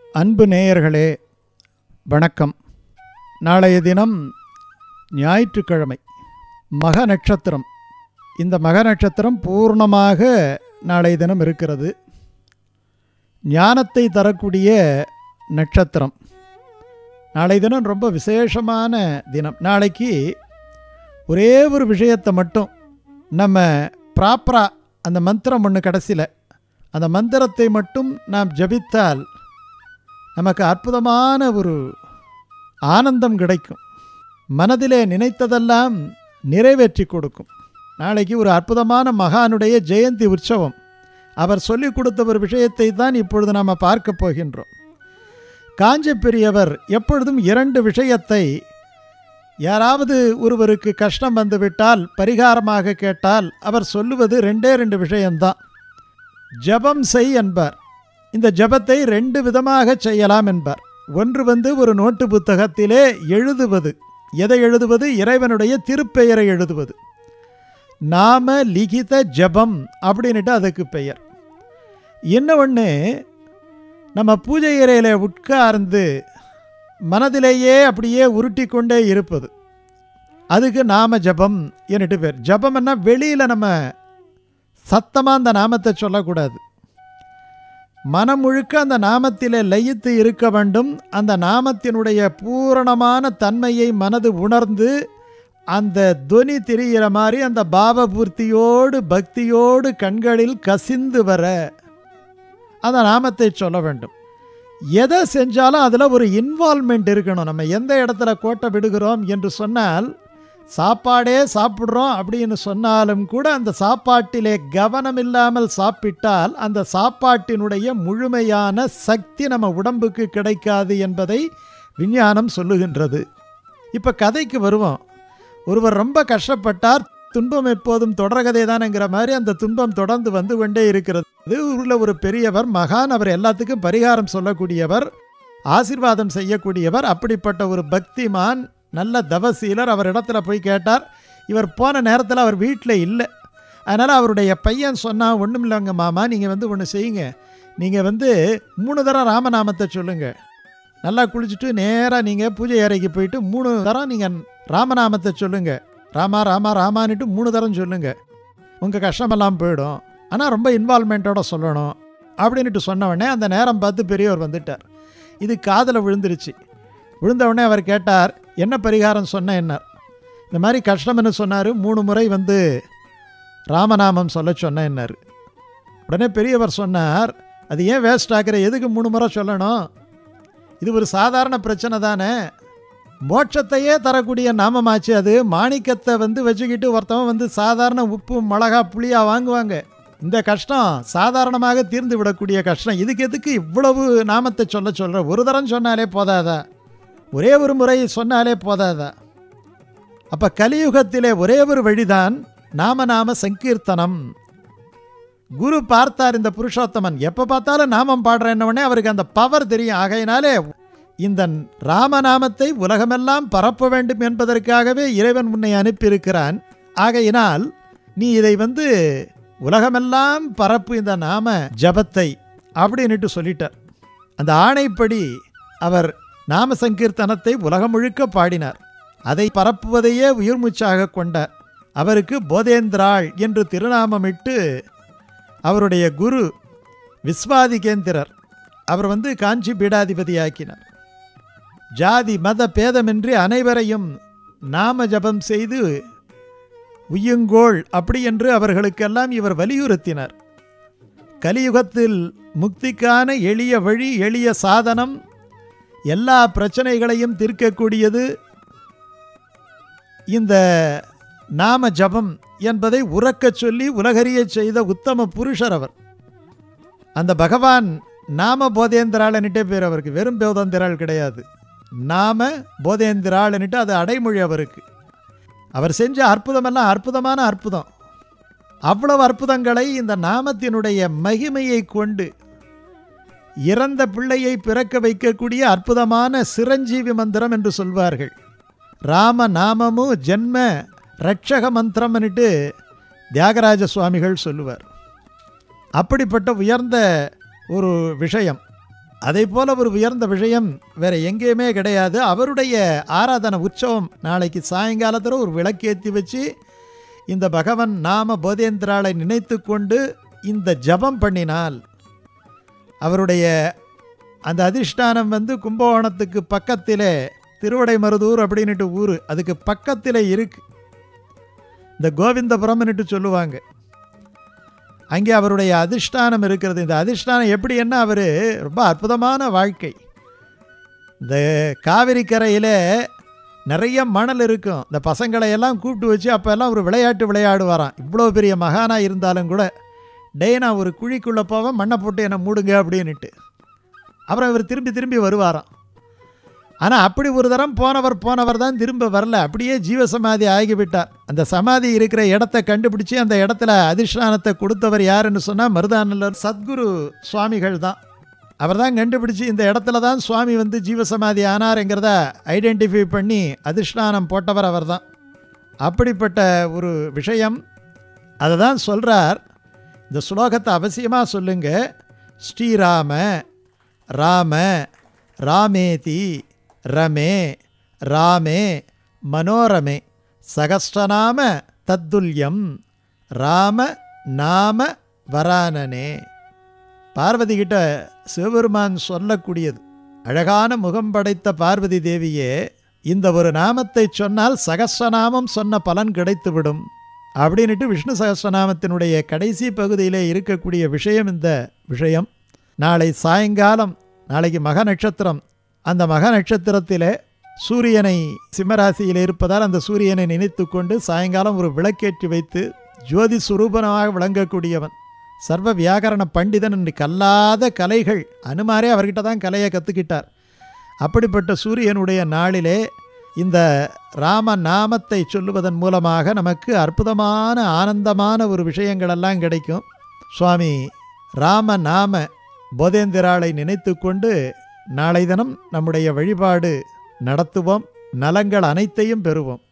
அன்பு நேயர்களே வணக்கம் நாளைய தினம் ஞாயிற்றுக்கிழமை மக நட்சத்திரம் இந்த மக நட்சத்திரம் பூர்ணமாக நாளைய தினம் இருக்கிறது ஞானத்தை தரக்கூடிய நட்சத்திரம் நாளைய தினம் ரொம்ப விசேஷமான தினம் நாளைக்கு ஒரே ஒரு விஷயத்தை மட்டும் நம்ம ப்ராப்பராக அந்த மந்திரம் ஒன்று கடைசியில் அந்த மந்திரத்தை மட்டும் நாம் ஜபித்தால் நமக்கு அற்புதமான ஒரு ஆனந்தம் கிடைக்கும் மனதிலே நினைத்ததெல்லாம் நிறைவேற்றி கொடுக்கும் நாளைக்கு ஒரு அற்புதமான மகானுடைய ஜெயந்தி உற்சவம் அவர் சொல்லிக் கொடுத்த ஒரு விஷயத்தை தான் இப்பொழுது நாம் பார்க்க போகின்றோம் காஞ்ச பெரியவர் எப்பொழுதும் இரண்டு விஷயத்தை யாராவது ஒருவருக்கு கஷ்டம் வந்துவிட்டால் பரிகாரமாக கேட்டால் அவர் சொல்லுவது ரெண்டே ரெண்டு விஷயம்தான் ஜபம் செய் என்பார் இந்த ஜபத்தை ரெண்டு விதமாக செய்யலாம் என்பார் ஒன்று வந்து ஒரு நோட்டு புத்தகத்திலே எழுதுவது எதை எழுதுவது இறைவனுடைய திருப்பெயரை எழுதுவது நாம லிகித ஜபம் அப்படின்ட்டு அதுக்கு பெயர் இன்னொன்று நம்ம பூஜை அறையில் உட்கார்ந்து மனதிலேயே அப்படியே உருட்டி கொண்டே இருப்பது அதுக்கு நாம ஜபம் என்னட்டு பேர் ஜபம்னா வெளியில் நம்ம சத்தமாக அந்த நாமத்தை சொல்லக்கூடாது மனம் முழுக்க அந்த நாமத்திலே லயித்து இருக்க வேண்டும் அந்த நாமத்தினுடைய பூரணமான தன்மையை மனது உணர்ந்து அந்த துனி திரிகிற மாதிரி அந்த பாவபூர்த்தியோடு பக்தியோடு கண்களில் கசிந்து வர அந்த நாமத்தை சொல்ல வேண்டும் எதை செஞ்சாலும் அதில் ஒரு இன்வால்மெண்ட் இருக்கணும் நம்ம எந்த இடத்துல கோட்டை விடுகிறோம் என்று சொன்னால் சாப்பாடே சாப்பிட்றோம் அப்படின்னு சொன்னாலும் கூட அந்த சாப்பாட்டிலே கவனம் இல்லாமல் சாப்பிட்டால் அந்த சாப்பாட்டினுடைய முழுமையான சக்தி நம்ம உடம்புக்கு கிடைக்காது என்பதை விஞ்ஞானம் சொல்லுகின்றது இப்போ கதைக்கு வருவோம் ஒருவர் ரொம்ப கஷ்டப்பட்டார் துன்பம் எப்போதும் தொடர்கதை தானேங்கிற மாதிரி அந்த துன்பம் தொடர்ந்து வந்து கொண்டே இருக்கிறது ஊரில் ஒரு பெரியவர் மகான் அவர் எல்லாத்துக்கும் பரிகாரம் சொல்லக்கூடியவர் ஆசிர்வாதம் செய்யக்கூடியவர் அப்படிப்பட்ட ஒரு பக்திமான் நல்ல தவசீலர் அவர் இடத்துல போய் கேட்டார் இவர் போன நேரத்தில் அவர் வீட்டில் இல்லை அதனால் அவருடைய பையன் சொன்னால் ஒன்றும் இல்லைங்க மாமா நீங்கள் வந்து ஒன்று செய்யுங்க நீங்கள் வந்து மூணு தரம் ராமநாமத்தை சொல்லுங்கள் நல்லா குளிச்சுட்டு நேராக நீங்கள் பூஜை அறைக்கு போயிட்டு மூணு தரம் நீங்கள் ராமநாமத்தை சொல்லுங்கள் ராமா ராமா ராமான்னுட்டு மூணு தரம் சொல்லுங்கள் உங்கள் கஷ்டமெல்லாம் போயிடும் ஆனால் ரொம்ப இன்வால்மெண்ட்டோட சொல்லணும் அப்படின்ட்டு சொன்ன உடனே அந்த நேரம் பார்த்து பெரியவர் வந்துட்டார் இது காதில் விழுந்துருச்சு விழுந்த உடனே அவர் கேட்டார் என்ன பரிகாரம் சொன்ன என்னார் இந்த மாதிரி கஷ்டம்னு சொன்னார் மூணு முறை வந்து ராமநாமம் சொல்ல சொன்ன என்னார் உடனே பெரியவர் சொன்னார் அது ஏன் வேஸ்ட் ஆக்கிற எதுக்கு மூணு முறை சொல்லணும் இது ஒரு சாதாரண பிரச்சனை தானே மோட்சத்தையே தரக்கூடிய நாமமாச்சு அது மாணிக்கத்தை வந்து வச்சுக்கிட்டு ஒருத்தவன் வந்து சாதாரண உப்பு மிளகா புளியா வாங்குவாங்க இந்த கஷ்டம் சாதாரணமாக தீர்ந்து விடக்கூடிய கஷ்டம் இதுக்கு எதுக்கு இவ்வளவு நாமத்தை சொல்ல சொல்கிற ஒரு தரம் சொன்னாலே போதாதா ஒரே ஒரு முறை சொன்னாலே போதாதா அப்போ கலியுகத்திலே ஒரே ஒரு வழிதான் நாம நாம சங்கீர்த்தனம் குரு பார்த்தார் இந்த புருஷோத்தமன் எப்போ பார்த்தாலும் நாமம் பாடுறேன்னொடனே அவருக்கு அந்த பவர் தெரியும் ஆகையினாலே இந்த ராமநாமத்தை உலகமெல்லாம் பரப்ப வேண்டும் என்பதற்காகவே இறைவன் உன்னை அனுப்பியிருக்கிறான் ஆகையினால் நீ இதை வந்து உலகமெல்லாம் பரப்பு இந்த நாம ஜபத்தை அப்படின்னுட்டு சொல்லிட்டார் அந்த ஆணைப்படி அவர் நாம சங்கீர்த்தனத்தை உலகம் முழுக்க பாடினார் அதை பரப்புவதையே உயிர்மூச்சாக கொண்டார் அவருக்கு போதேந்திராள் என்று திருநாமமிட்டு அவருடைய குரு விஸ்வாதிகேந்திரர் அவர் வந்து காஞ்சி பீடாதிபதியாக்கினார் ஜாதி மத பேதமின்றி அனைவரையும் நாம ஜபம் செய்து உய்யுங்கோள் அப்படி என்று அவர்களுக்கெல்லாம் இவர் வலியுறுத்தினார் கலியுகத்தில் முக்திக்கான எளிய வழி எளிய சாதனம் எல்லா பிரச்சனைகளையும் தீர்க்கக்கூடியது இந்த நாம ஜபம் என்பதை உறக்கச் சொல்லி உலகறிய செய்த உத்தம புருஷர் அவர் அந்த பகவான் நாம போதேந்திராளன்னுட்டே பேர் அவருக்கு வெறும் போதேந்திராள் கிடையாது நாம போதேந்திராளன்னுட்டு அது அடைமொழி அவருக்கு அவர் செஞ்ச அற்புதமெல்லாம் அற்புதமான அற்புதம் அவ்வளவு அற்புதங்களை இந்த நாமத்தினுடைய மகிமையை கொண்டு இறந்த பிள்ளையை பிறக்க வைக்கக்கூடிய அற்புதமான சிரஞ்சீவி மந்திரம் என்று சொல்வார்கள் ராம நாமமும் ஜென்ம ரட்சக மந்திரம்னுட்டு தியாகராஜ சுவாமிகள் சொல்லுவார் அப்படிப்பட்ட உயர்ந்த ஒரு விஷயம் அதை போல ஒரு உயர்ந்த விஷயம் வேற எங்கேயுமே கிடையாது அவருடைய ஆராதனை உற்சவம் நாளைக்கு சாயங்காலத்தில் ஒரு விளக்கேற்றி வச்சு இந்த பகவன் நாம போதேந்திராளை நினைத்து கொண்டு இந்த ஜபம் பண்ணினால் அவருடைய அந்த அதிஷ்டானம் வந்து கும்பகோணத்துக்கு பக்கத்திலே திருவடைமருதூர் அப்படின்னுட்டு ஊர் அதுக்கு பக்கத்தில் இருக்கு இந்த கோவிந்தபுரம்னுட்டு சொல்லுவாங்க அங்கே அவருடைய அதிஷ்டானம் இருக்கிறது இந்த அதிஷ்டானம் எப்படி என்ன அவர் ரொம்ப அற்புதமான வாழ்க்கை இந்த காவிரி கரையில் நிறைய மணல் இருக்கும் இந்த பசங்களை எல்லாம் கூப்பிட்டு வச்சு அப்போ எல்லாம் ஒரு விளையாட்டு விளையாடுவாராம் இவ்வளோ பெரிய மகானாக இருந்தாலும் கூட டே நான் ஒரு குழிக்குள்ளே போவேன் மண்ணை போட்டு என்னை மூடுங்க அப்படின்னுட்டு அப்புறம் இவர் திரும்பி திரும்பி வருவாராம் ஆனால் அப்படி ஒரு தரம் போனவர் போனவர் தான் திரும்ப வரல அப்படியே ஜீவசமாதி ஆகிவிட்டார் அந்த சமாதி இருக்கிற இடத்த கண்டுபிடிச்சி அந்த இடத்துல அதிஷ்டானத்தை கொடுத்தவர் யாருன்னு சொன்னால் மருதானல்லர் சத்குரு சுவாமிகள் தான் அவர் தான் கண்டுபிடிச்சி இந்த இடத்துல தான் சுவாமி வந்து ஜீவசமாதி ஆனாருங்கிறத ஐடென்டிஃபை பண்ணி அதிஷ்டானம் போட்டவர் அவர் தான் அப்படிப்பட்ட ஒரு விஷயம் அதை தான் சொல்கிறார் இந்த ஸ்லோகத்தை அவசியமாக சொல்லுங்க ஸ்ரீராம ராம ராமேதி ரமே ராமே மனோரமே சகஸ்ரநாம தத்துல்யம் ராம நாம வரானனே பார்வதி கிட்ட சிவபெருமான் சொல்லக்கூடியது அழகான முகம் படைத்த பார்வதி தேவியே இந்த ஒரு நாமத்தை சொன்னால் சகஸ்ரநாமம் சொன்ன பலன் கிடைத்துவிடும் அப்படின்ட்டு விஷ்ணு சகஸ்ரநாமத்தினுடைய கடைசி பகுதியிலே இருக்கக்கூடிய விஷயம் இந்த விஷயம் நாளை சாயங்காலம் நாளைக்கு மக நட்சத்திரம் அந்த மக நட்சத்திரத்திலே சூரியனை சிம்மராசியில் இருப்பதால் அந்த சூரியனை நினைத்து கொண்டு சாயங்காலம் ஒரு விளக்கேற்றி வைத்து ஜோதி சுரூபனமாக விளங்கக்கூடியவன் சர்வ வியாகரண பண்டிதன் என்று கல்லாத கலைகள் அனுமாரே அவர்கிட்ட தான் கலையை கற்றுக்கிட்டார் அப்படிப்பட்ட சூரியனுடைய நாளிலே இந்த ராம நாமத்தை சொல்லுவதன் மூலமாக நமக்கு அற்புதமான ஆனந்தமான ஒரு விஷயங்களெல்லாம் கிடைக்கும் சுவாமி ராம நாம போதேந்திராளை நினைத்து கொண்டு நாளை தினம் நம்முடைய வழிபாடு நடத்துவோம் நலங்கள் அனைத்தையும் பெறுவோம்